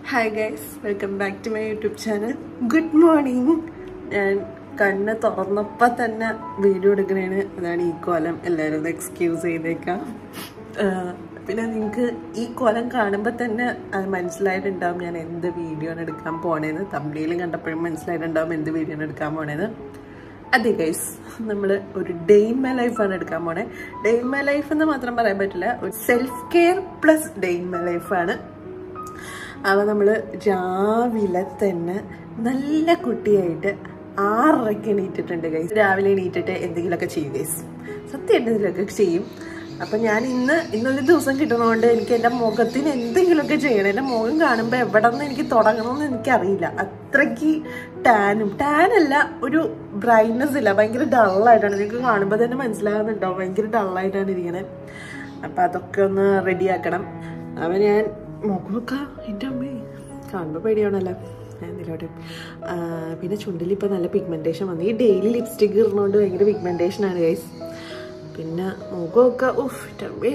hi guys welcome back to my YouTube channel good morning ഞാൻ കണ്ണ് തുറന്നപ്പോൾ തന്നെ വീഡിയോ എടുക്കണേന് അതാണ് ഈ കോലം എല്ലാവരും ഒന്ന് എക്സ്ക്യൂസ് ചെയ്തേക്കാം ആഹ് പിന്നെ നിങ്ങൾക്ക് ഈ കോലം കാണുമ്പോൾ തന്നെ അത് മനസ്സിലായിട്ടുണ്ടാവും ഞാൻ എന്ത് വീഡിയോ ആണ് എടുക്കാൻ പോണേന്ന് തമ്മിലും കണ്ടപ്പോഴും മനസ്സിലായിട്ടുണ്ടാവും എന്ത് വീഡിയോ ആണ് എടുക്കാൻ പോണേന്ന് അതെ ഗൈസ് നമ്മൾ ഒരു ഡേ ഇൻ മൈ ലൈഫാണ് എടുക്കാൻ പോണേ ഡേ ഇൻ മൈ ലൈഫ് എന്ന് മാത്രം പറയാൻ പറ്റില്ല ഒരു self care plus day in my ലൈഫാണ് അപ്പോൾ നമ്മൾ രാവിലെ തന്നെ നല്ല കുട്ടിയായിട്ട് ആറരയ്ക്ക് എണീറ്റിട്ടുണ്ട് ഗൈസ് രാവിലെ എണീറ്റിട്ട് എന്തെങ്കിലുമൊക്കെ ചെയ്യും ഗൈസ് സത്യമായിട്ട് എന്തെങ്കിലുമൊക്കെ ചെയ്യും അപ്പം ഞാൻ ഇന്ന് ഇന്നൊരു ദിവസം കിട്ടുന്നതുകൊണ്ട് എനിക്ക് എൻ്റെ മുഖത്തിന് എന്തെങ്കിലുമൊക്കെ ചെയ്യണം എൻ്റെ മുഖം കാണുമ്പോൾ എവിടെ നിന്ന് എനിക്ക് തുടങ്ങണമെന്ന് എനിക്കറിയില്ല അത്രയ്ക്ക് ടാനും ടാനല്ല ഒരു ബ്രൈറ്റ്നസ് ഇല്ല ഭയങ്കര ഡള്ളായിട്ടാണ് നിങ്ങൾക്ക് കാണുമ്പോൾ തന്നെ മനസ്സിലാകുന്നുണ്ടോ ഭയങ്കര ഡള്ളായിട്ടാണ് ഇരിക്കണത് അപ്പം അതൊക്കെ ഒന്ന് റെഡിയാക്കണം അപ്പം ഞാൻ മുഖമൊക്കെ എൻ്റെ അമ്മേ കാണുമ്പോൾ പേടിയാണല്ലോ എന്തിലോട്ടെ പിന്നെ ചുണ്ടിൽ ഇപ്പോൾ നല്ല പിഗ്മെൻറ്റേഷൻ വന്നു ഈ ഡെയിലി ലിപ്സ്റ്റിക് ഇടുന്നതുകൊണ്ട് ഭയങ്കര പിഗ്മെൻറ്റേഷൻ ആണ് ഗൈസ് പിന്നെ മുഖമൊക്കെ ഉഫ് എൻ്റെ അമ്മേ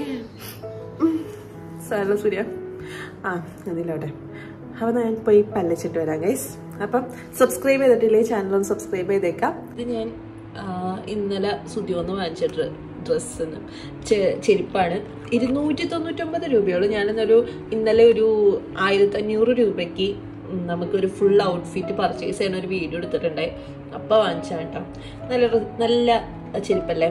സാല സൂര്യ ആ അതിലോട്ടെ അപ്പോൾ ഞാൻ പോയി പല്ലച്ചിട്ട് വരാം ഗൈസ് അപ്പം സബ്സ്ക്രൈബ് ചെയ്തിട്ടില്ലേ ചാനലൊന്ന് സബ്സ്ക്രൈബ് ചെയ്തേക്കാം ഇത് ഞാൻ ഇന്നലെ സുതിയോന്ന് വാങ്ങിച്ചിട്ട് ഡ്രസ്സിന് ചെരുപ്പാണ് ഇരുന്നൂറ്റി തൊണ്ണൂറ്റൊമ്പത് രൂപയുള്ളൂ ഞാനിന്നൊരു ഇന്നലെ ഒരു ആയിരത്തഞ്ഞൂറ് രൂപയ്ക്ക് നമുക്കൊരു ഫുൾ ഔട്ട്ഫിറ്റ് പർച്ചേസ് ചെയ്യുന്ന ഒരു വീഡിയോ എടുത്തിട്ടുണ്ടായി അപ്പം വാങ്ങിച്ചാൽ കേട്ടോ നല്ല ഡ്ര- നല്ല ചെരുപ്പല്ലേ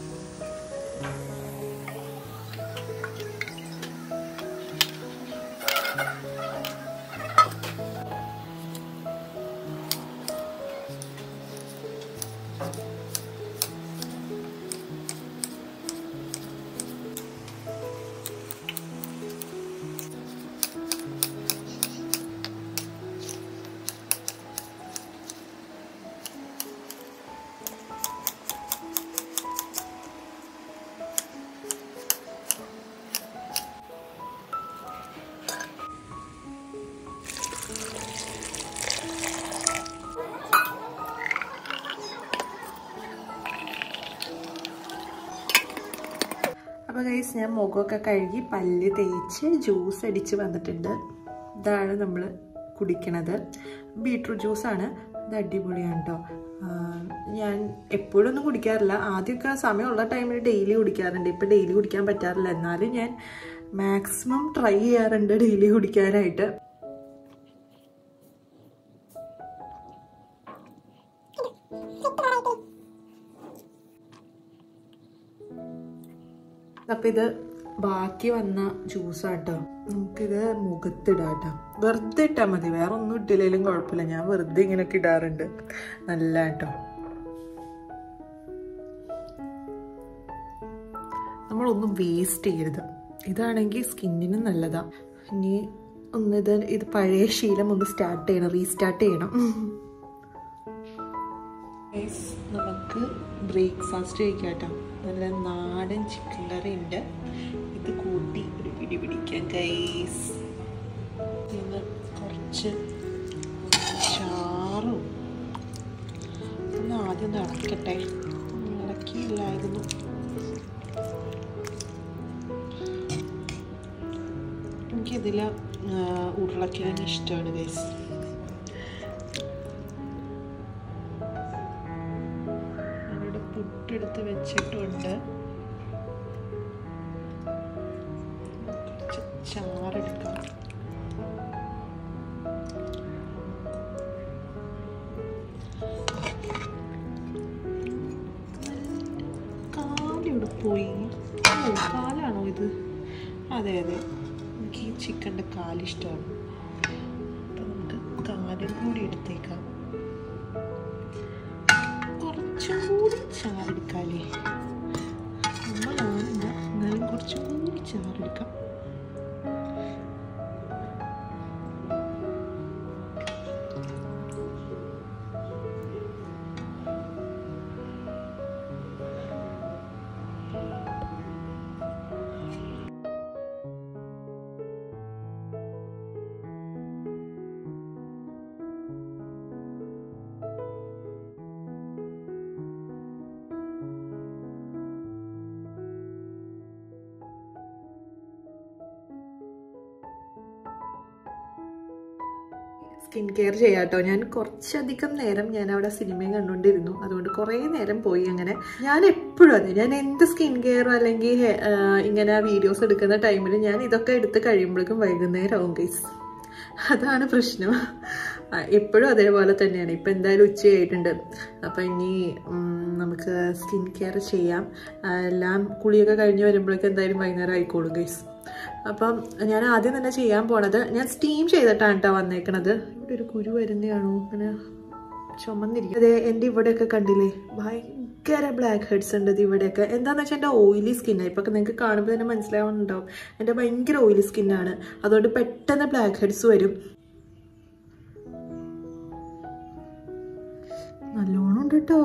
അപ്പോൾ ഗൈസ് ഞാൻ മുഖമൊക്കെ കഴുകി പല്ല് തേച്ച് ജ്യൂസ് അടിച്ച് വന്നിട്ടുണ്ട് ഇതാണ് നമ്മൾ കുടിക്കണത് ബീട്രൂട്ട് ജ്യൂസാണ് ഇത് അടിപൊളിയാണ് കേട്ടോ ഞാൻ എപ്പോഴൊന്നും കുടിക്കാറില്ല ആദ്യമൊക്കെ സമയമുള്ള ടൈമിൽ ഡെയിലി കുടിക്കാറുണ്ട് ഇപ്പം ഡെയിലി കുടിക്കാൻ പറ്റാറില്ല എന്നാലും ഞാൻ മാക്സിമം ട്രൈ ചെയ്യാറുണ്ട് ഡെയിലി കുടിക്കാനായിട്ട് അപ്പൊ ഇത് ബാക്കി വന്ന ജ്യൂസാണ് കേട്ടോ നമുക്കിത് മുഖത്തിടാം കേട്ടോ വെറുതെ ഇട്ടാൽ മതി വേറെ ഒന്നും ഇട്ടില്ലെങ്കിലും കുഴപ്പമില്ല ഞാൻ വെറുതെ ഇങ്ങനെയൊക്കെ ഇടാറുണ്ട് നല്ല കേട്ടോ നമ്മളൊന്നും വേസ്റ്റ് ചെയ്യരുത് ഇതാണെങ്കിൽ സ്കിന്നിന് നല്ലതാ ഇനി ഒന്ന് ഇത് ഇത് പഴയ ശീലം ഒന്ന് സ്റ്റാർട്ട് ചെയ്യണം റീസ്റ്റാർട്ട് ചെയ്യണം Guys, നമുക്ക് ബ്രേക്ക്ഫാസ്റ്റ് കഴിക്കാം കേട്ടോ നല്ല നാടൻ ചിക്കൻ കറി ഉണ്ട് ഇത് കൂട്ടി ഒരു പിടി പിടിക്കാം ഗൈസ് പിന്നെ കുറച്ച് ചാറും ഒന്ന് ആദ്യം ഒന്ന് ഇളക്കട്ടെ ഇളക്കിയില്ലായിരുന്നു എനിക്കിതിൽ ഉരുളക്കിഴങ്ങ് ഇഷ്ടമാണ് ഗൈസ് ഞാനിവിടെ പുട്ടെടുത്ത് വെച്ചിട്ടുണ്ട് കുറച്ച് ചാറെടുക്കാം കാലിവിടെ പോയി ഓ കാലാണോ ഇത് അതെ അതെ എനിക്ക് ഈ ചിക്കൻ്റെ കാലിഷ്ടമാണ് അപ്പം നമുക്ക് കാലും കൂടി എടുത്തേക്കാം കുറച്ചും കൂടി ചാറെടുക്കാല്ലേ നമ്മളാണില്ല എന്നാലും കുറച്ചും കൂടി ചാറെടുക്കാം സ്കിൻ കെയർ ചെയ്യാട്ടോ ഞാൻ കുറച്ചധികം നേരം ഞാൻ അവിടെ സിനിമയും കണ്ടുകൊണ്ടിരുന്നു അതുകൊണ്ട് കുറേ നേരം പോയി അങ്ങനെ ഞാൻ എപ്പോഴും അതെ ഞാൻ എന്ത് സ്കിൻ കെയറോ അല്ലെങ്കിൽ ആ, ഇങ്ങനെ വീഡിയോസ് എടുക്കുന്ന ടൈമിൽ ഞാൻ ഇതൊക്കെ എടുത്ത് കഴിയുമ്പോഴേക്കും വൈകുന്നേരമാവും ഗൈസ് അതാണ് പ്രശ്നം ആ, എപ്പോഴും അതേപോലെ തന്നെയാണ് ഇപ്പം എന്തായാലും ഉച്ചയായിട്ടുണ്ട് അപ്പം ഇനി ഉം, നമുക്ക് സ്കിൻ കെയർ ചെയ്യാം ആ, എല്ലാം കുളിയൊക്കെ കഴിഞ്ഞ് വരുമ്പോഴേക്കും എന്തായാലും വൈകുന്നേരം ആയിക്കോളും ഗൈസ് അപ്പം ഞാൻ ആദ്യം തന്നെ ചെയ്യാൻ പോണത് ഞാൻ സ്റ്റീം ചെയ്തിട്ടാണ് കേട്ടോ വന്നേക്കണത് ഇവിടെ ഒരു കുരു വരുന്നതാണോ അങ്ങനെ ചുമന്നിരിക്കും അതെ എൻ്റെ ഇവിടെയൊക്കെ കണ്ടില്ലേ ഭയങ്കര ബ്ലാക്ക് ഹെഡ്സ് ഉണ്ട് ഇത് ഇവിടെയൊക്കെ എന്താണെന്ന് വെച്ചാൽ എൻ്റെ ഓയിലി സ്കിന്നാണ് ഇപ്പം നിങ്ങൾക്ക് കാണുമ്പോൾ തന്നെ മനസ്സിലാവുന്നുണ്ടാവും എൻ്റെ ഭയങ്കര ഓയിലി സ്കിന്നാണ് അതുകൊണ്ട് പെട്ടെന്ന് ബ്ലാക്ക് ഹെഡ്സ് വരും നല്ലോണം ഉണ്ട് കേട്ടോ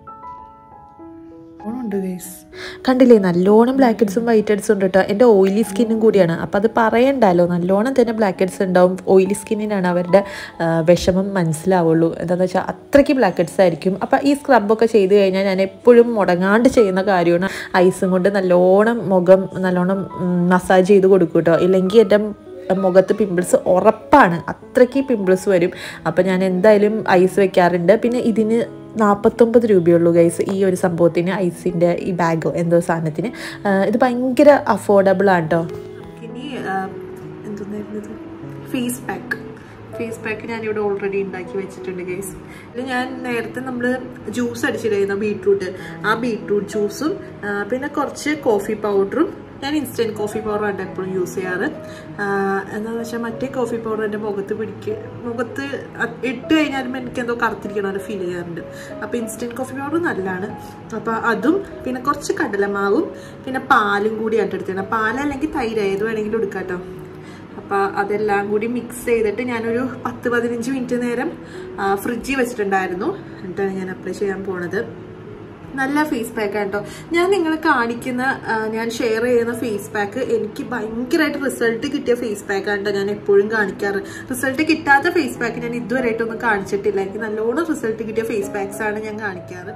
ഉണ്ട് ഗൈസ് കണ്ടില്ലേ നല്ലോണം ബ്ലാക്ക് ഹെഡ്സും വൈറ്റ് ഹെഡ്സും ഉണ്ട് കേട്ടോ എൻ്റെ ഓയിലി സ്കിന്നും കൂടിയാണ് അപ്പോൾ അത് പറയണ്ടല്ലോ നല്ലോണം തന്നെ ബ്ലാക്ക് ഹെഡ്സ് ഉണ്ടാവും ഓയിലി സ്കിന്നിനാണ് അവരുടെ ആ, വിഷമം മനസ്സിലാവുള്ളൂ എന്താണെന്ന് വെച്ചാൽ അത്രയ്ക്ക് ബ്ലാക്ക് ഹെഡ്സ് ആയിരിക്കും അപ്പോൾ ഈ സ്ക്രബൊക്കെ ചെയ്ത് കഴിഞ്ഞാൽ ഞാൻ എപ്പോഴും മുടങ്ങാണ്ട് ചെയ്യുന്ന കാര്യമാണ് ഐസും കൊണ്ട് നല്ലോണം മുഖം നല്ലോണം മസാജ് ചെയ്ത് കൊടുക്കും കേട്ടോ ഇല്ലെങ്കിൽ എൻ്റെ മുഖത്ത് പിമ്പിൾസ് ഉറപ്പാണ് അത്രയ്ക്ക് പിമ്പിൾസ് വരും അപ്പോൾ ഞാൻ എന്തായാലും ഐസ് വെക്കാറുണ്ട് പിന്നെ ഇതിന് നാൽപ്പത്തൊമ്പത് രൂപയുള്ളൂ ഗൈസ് ഈ ഒരു സംഭവത്തിന് ഐസിൻ്റെ ഈ ബാഗോ എന്തോ സാധനത്തിന് ആ, ഇത് ഭയങ്കര അഫോർഡബിൾ ആണ് കേട്ടോ ഇനി എന്തൊന്നായിരുന്നത് ഫേസ് പാക്ക് ഫേസ് പാക്ക് ഞാനിവിടെ ഓൾറെഡി ഉണ്ടാക്കി വെച്ചിട്ടുണ്ട് ഗൈസ് ഇത് ഞാൻ നേരത്തെ നമ്മൾ ജ്യൂസ് അടിച്ചിരുന്ന ബീട്രൂട്ട് ആ ബീട്രൂട്ട് ജ്യൂസും ആ, പിന്നെ കുറച്ച് കോഫി പൗഡറും ഞാൻ ഇൻസ്റ്റൻറ്റ് കോഫി പൗഡറാണ് എപ്പോഴും യൂസ് ചെയ്യാറ് ആ, എന്താണെന്ന് വെച്ചാൽ മറ്റേ കോഫി പൗഡർ എൻ്റെ മുഖത്ത് പിടിക്കുക മുഖത്ത് അ- ഇട്ട് കഴിഞ്ഞാലും എനിക്ക് എന്തോ കറുത്തിരിക്കണ പോലെ ഫീൽ ചെയ്യാറുണ്ട് അപ്പോൾ ഇൻസ്റ്റൻറ്റ് കോഫി പൗഡർ നല്ലതാണ് അപ്പോൾ അതും പിന്നെ കുറച്ച് കടലമാവും പിന്നെ പാലും കൂടി ആയിട്ട് എടുത്തിട്ടുണ്ട് പാലല്ലെങ്കിൽ തൈര് ഏത് വേണമെങ്കിലും എടുക്കാം കേട്ടോ അപ്പോൾ അതെല്ലാം കൂടി മിക്സ് ചെയ്തിട്ട് ഞാനൊരു പത്ത് പതിനഞ്ച് മിനിറ്റ് നേരം ഫ്രിഡ്ജിൽ വെച്ചിട്ടുണ്ടായിരുന്നു എന്നിട്ടാണ് ഞാൻ അപ്ലൈ ചെയ്യാൻ പോണത് നല്ല ഫേസ് പാക്ക് കേട്ടോ ഞാൻ നിങ്ങൾ കാണിക്കുന്ന ആ, ഞാൻ ഷെയർ ചെയ്യുന്ന ഫേസ് പാക്ക് എനിക്ക് ഭയങ്കരമായിട്ട് റിസൾട്ട് കിട്ടിയ ഫേസ് പാക്ക് കേട്ടോ ഞാൻ എപ്പോഴും കാണിക്കാറ് റിസൾട്ട് കിട്ടാത്ത ഫേസ് പാക്ക് ഞാൻ ഇതുവരെയായിട്ടൊന്നും കാണിച്ചിട്ടില്ല എനിക്ക് നല്ലോണം റിസൾട്ട് കിട്ടിയ ഫേസ് പാക്സ് ആണ് ഞാൻ കാണിക്കാറ്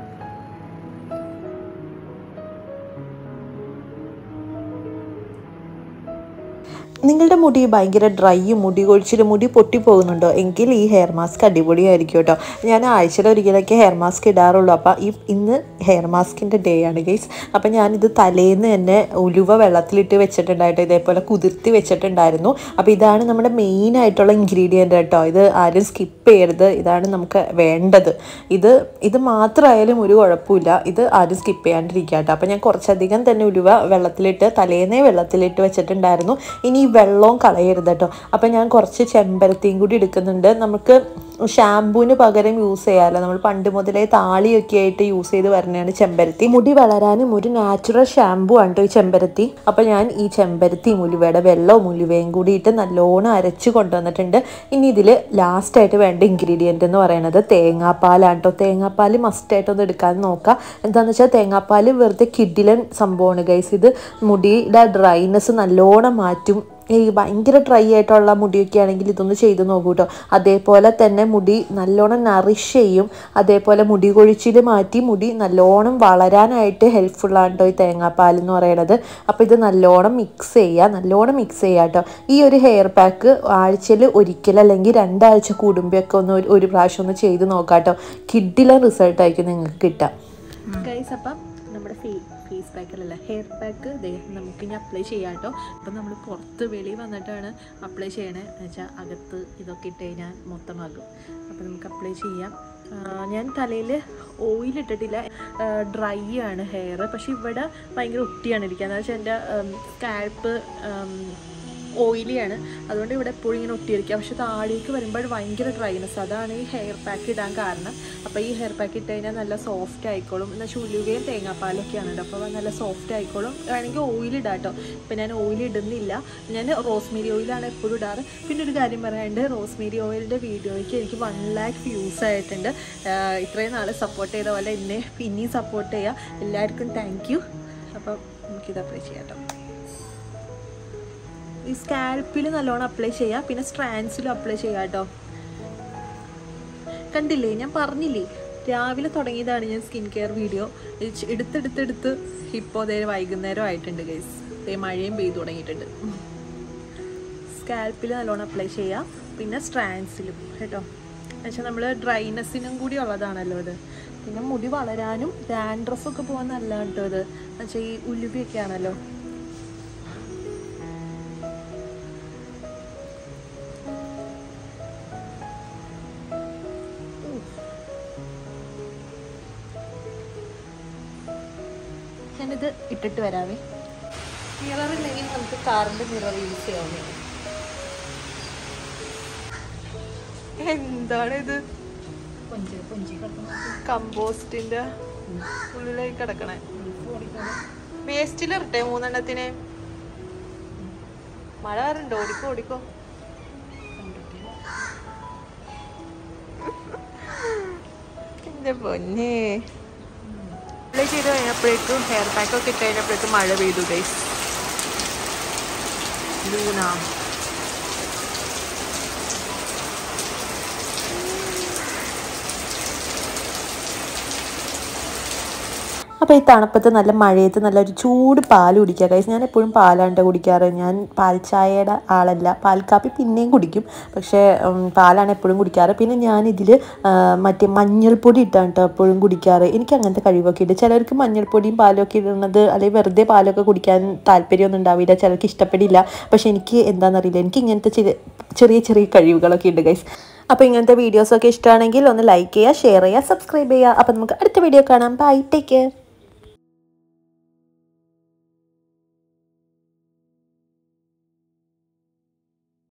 നിങ്ങളുടെ മുടി ഭയങ്കര ഡ്രൈയും മുടി കൊഴിച്ചിലും മുടി പൊട്ടിപ്പോകുന്നുണ്ടോ എങ്കിൽ ഈ ഹെയർ മാസ്ക് അടിപൊളിയായിരിക്കും കേട്ടോ ഞാൻ ആഴ്ചയിൽ ഒരിക്കലൊക്കെ ഹെയർ മാസ്ക് ഇടാറുള്ളൂ അപ്പോൾ ഈ ഇന്ന് ഹെയർ മാസ്കിൻ്റെ ഡേ ആണ് ഗൈസ് അപ്പം ഞാനിത് തലേന്ന് തന്നെ ഉലുവ വെള്ളത്തിലിട്ട് വെച്ചിട്ടുണ്ടായിട്ട് ഇതേപോലെ കുതിർത്തി വെച്ചിട്ടുണ്ടായിരുന്നു അപ്പോൾ ഇതാണ് നമ്മുടെ മെയിൻ ആയിട്ടുള്ള ഇൻഗ്രീഡിയൻ്റ് കേട്ടോ ഇത് ആരും സ്കിപ്പ് ചെയ്യരുത് ഇതാണ് നമുക്ക് വേണ്ടത് ഇത് ഇത് മാത്രമായാലും ഒരു കുഴപ്പമില്ല ഇത് ആരും സ്കിപ്പ് ചെയ്യാണ്ടിരിക്കുക കേട്ടോ അപ്പോൾ ഞാൻ കുറച്ചധികം തന്നെ ഉലുവ വെള്ളത്തിലിട്ട് തലേന്നേ വെള്ളത്തിലിട്ട് വെച്ചിട്ടുണ്ടായിരുന്നു ഇനി ഈ വെള്ളവും കളയരുത് കേട്ടോ അപ്പം ഞാൻ കുറച്ച് ചെമ്പരത്തിയും കൂടി എടുക്കുന്നുണ്ട് നമുക്ക് ഷാമ്പൂവിന് പകരം യൂസ് ചെയ്യാമല്ലോ നമ്മൾ പണ്ട് മുതലേ താളിയൊക്കെ ആയിട്ട് യൂസ് ചെയ്ത് വരുന്നതാണ് ചെമ്പരത്തി മുടി വളരാനും ഒരു നാച്ചുറൽ ഷാമ്പു ആണ് കേട്ടോ ഈ ചെമ്പരത്തി അപ്പം ഞാൻ ഈ ചെമ്പരത്തി ഉലുവയുടെ വെള്ളവും ഉലുവയും കൂടിയിട്ട് നല്ലോണം അരച്ച് കൊണ്ടുവന്നിട്ടുണ്ട് ഇനി ഇതിൽ ലാസ്റ്റായിട്ട് വേണ്ട ഇൻഗ്രീഡിയൻ്റ് എന്ന് പറയുന്നത് തേങ്ങാപ്പാലാണ് കേട്ടോ തേങ്ങാപ്പാൽ മസ്റ്റായിട്ടൊന്ന് എടുക്കാൻ നോക്കാം എന്താണെന്ന് വെച്ചാൽ തേങ്ങാപ്പാൽ വെറുതെ കിഡിലൻ സംഭവമാണ് ഗൈസ് ഇത് മുടിയുടെ ഡ്രൈനെസ് നല്ലോണം മാറ്റും ഈ ഭയങ്കര ഡ്രൈ ആയിട്ടുള്ള മുടിയൊക്കെ ആണെങ്കിൽ ഇതൊന്ന് ചെയ്ത് നോക്കൂ കേട്ടോ അതേപോലെ തന്നെ മുടി നല്ലോണം നറിഷ് ചെയ്യും അതേപോലെ മുടി കൊഴിച്ചിൽ മാറ്റി മുടി നല്ലോണം വളരാനായിട്ട് ഹെൽപ്ഫുള്ളാണ് കേട്ടോ ഈ തേങ്ങാപ്പാൽ എന്ന് പറയുന്നത് അപ്പോൾ ഇത് നല്ലോണം മിക്സ് ചെയ്യുക നല്ലോണം മിക്സ് ചെയ്യുക കേട്ടോ ഈ ഒരു ഹെയർ പാക്ക് ആഴ്ചയിൽ ഒരിക്കൽ അല്ലെങ്കിൽ രണ്ടാഴ്ച കൂടുമ്പോഴൊക്കെ ഒന്ന് ഒരു- ഒരു പ്രാവശ്യം ഒന്ന് ചെയ്ത് നോക്കാം കേട്ടോ കിഡിലെ റിസൾട്ടായിരിക്കും നിങ്ങൾക്ക് കിട്ടുക ഗൈസ് അപ്പം നമ്മുടെ ഫേ ഫേസ് പാക്കല്ല ഹെയർ പാക്ക് ദേ നമുക്ക് ഇനി അപ്ലൈ ചെയ്യാം കേട്ടോ അപ്പം നമ്മൾ പുറത്ത് വെളി വന്നിട്ടാണ് അപ്ലൈ ചെയ്യണേ എന്ന് വെച്ചാൽ അകത്ത് ഇതൊക്കെ ഇട്ട് കഴിഞ്ഞാൽ മൊത്തമാകും അപ്പം നമുക്ക് അപ്ലൈ ചെയ്യാം ആ, ഞാൻ തലയിൽ ഓയിൽ ഇട്ടിട്ടില്ല ഡ്രൈ ആണ് ഹെയർ പക്ഷെ ഇവിടെ ഭയങ്കര ഒട്ടിയാണ് ഇരിക്കുന്നത് എന്ന് വെച്ചാൽ എൻ്റെ സ്കാൽപ്പ് ഓയിലിയാണ് അതുകൊണ്ട് ഇവിടെ എപ്പോഴും ഇങ്ങനെ ഒട്ടിയിരിക്കുക പക്ഷെ താഴേക്ക് വരുമ്പോൾ ഭയങ്കര ഡ്രൈനെസ് അതാണ് ഈ ഹെയർ പാക്ക് ഇടാൻ കാരണം അപ്പോൾ ഈ ഹെയർ പാക്ക് ഇട്ട് കഴിഞ്ഞാൽ നല്ല സോഫ്റ്റ് ആയിക്കോളും എന്നാൽ ചുലുകയും തേങ്ങാപ്പാലൊക്കെയാണ് കേട്ടോ അപ്പോൾ നല്ല സോഫ്റ്റ് ആയിക്കോളും വേണമെങ്കിൽ ഓയിൽ ഇടാം കേട്ടോ ഇപ്പം ഞാൻ ഓയിൽ ഇടുന്നില്ല ഞാൻ റോസ്മേരി ഓയിലാണ് എപ്പോഴും ഇടാറ് പിന്നെ ഒരു കാര്യം പറയാനുണ്ട് റോസ്മേരി ഓയിലിൻ്റെ വീഡിയോയ്ക്ക് എനിക്ക് വൺ ലാക്ക് വ്യൂസ് ആയിട്ടുണ്ട് ആഹ് ഇത്രയും നാൾ സപ്പോർട്ട് ചെയ്ത പോലെ എന്നെ പിന്നെയും സപ്പോർട്ട് ചെയ്യുക എല്ലാവർക്കും താങ്ക് യു അപ്പം നമുക്കിത് അപ്ലൈ ചെയ്യാം കേട്ടോ ഈ സ്കാൽപ്പിൽ നല്ലോണം അപ്ലൈ ചെയ്യാം പിന്നെ സ്ട്രാൻസിലും അപ്ലൈ ചെയ്യാം കേട്ടോ കണ്ടില്ലേ ഞാൻ പറഞ്ഞില്ലേ രാവിലെ തുടങ്ങിയതാണ് ഞാൻ സ്കിൻ കെയർ വീഡിയോ എടുത്തെടുത്തെടുത്ത് ഇപ്പോൾ അതേ വൈകുന്നേരം ആയിട്ടുണ്ട് ഗൈസ് ദേ മഴയും പെയ്തു തുടങ്ങിയിട്ടുണ്ട് സ്കാൽപ്പിൽ നല്ലോണം അപ്ലൈ ചെയ്യാം പിന്നെ സ്ട്രാൻസിലും കേട്ടോ പക്ഷെ നമ്മൾ ഡ്രൈനെസ്സിനും കൂടി ഉള്ളതാണല്ലോ ഇത് പിന്നെ മുടി വളരാനും ഡാൻഡ്രഫ് ഒക്കെ പോകാൻ നല്ല കേട്ടോ ഇത് എന്നുവെച്ചാൽ ഈ ഉലുവിയൊക്കെ ആണല്ലോ ഞാനിത് ഇട്ടിട്ട് വരാവേ മിറർ ഇല്ലെങ്കിൽ നമുക്ക് കാറിന്റെ മിറർ യൂസ് ചെയ്യാവുന്നേ എന്താണ് ഇത് കമ്പോസ്റ്റിന്റെ ഉള്ളിലേക്ക് കിടക്കണേ വേസ്റ്റിൽ ഇറട്ടെ മൂന്നെണ്ണത്തിന് മഴ വരണ്ടോ ഓടിക്കോ ഓടിക്കോ എന്റെ പൊന്നേ അപ്ലൈ ചെയ്ത് കഴിഞ്ഞപ്പോഴേക്കും ഹെയർ പാക്ക് ഒക്കെ ഇട്ട് കഴിഞ്ഞപ്പോഴേക്കും മഴ പെയ്തു ഗൈസ് ലൂന അപ്പോൾ ഈ തണുപ്പത്ത് നല്ല മഴയത്ത് നല്ലൊരു ചൂട് പാൽ കുടിക്കുക കൈസ് ഞാൻ എപ്പോഴും പാലാണ് ട്ടോ കുടിക്കാറ് ഞാൻ പാൽ ചായയുടെ ആളല്ല പാൽ കാപ്പി പിന്നെയും കുടിക്കും പക്ഷേ ഉം, പാലാണ് എപ്പോഴും കുടിക്കാറ് പിന്നെ ഞാനിതിൽ മറ്റേ മഞ്ഞൾപ്പൊടി ഇട്ടാണ് കേട്ടോ എപ്പോഴും കുടിക്കാറ് എനിക്ക് അങ്ങനത്തെ കഴിവൊക്കെ ഉണ്ട് ചിലർക്ക് മഞ്ഞൾപ്പൊടിയും പാലും ഒക്കെ ഇടുന്നത് അല്ലെങ്കിൽ വെറുതെ പാലൊക്കെ കുടിക്കാൻ താല്പര്യമൊന്നും ഉണ്ടാവില്ല ചിലർക്ക് ഇഷ്ടപ്പെടില്ല പക്ഷെ എനിക്ക് എന്താണെന്നറിയില്ല എനിക്ക് ഇങ്ങനത്തെ ചെറിയ ചെറിയ ചെറിയ കഴിവുകളൊക്കെ ഉണ്ട് ഗൈസ് അപ്പോൾ ഇങ്ങനത്തെ വീഡിയോസൊക്കെ ഇഷ്ടമാണെങ്കിൽ ഒന്ന് ലൈക്ക് ചെയ്യുക ഷെയർ ചെയ്യുക സബ്സ്ക്രൈബ് ചെയ്യുക അപ്പോൾ നമുക്ക് അടുത്ത വീഡിയോ കാണാം ബൈ ടേക്ക് കെയർ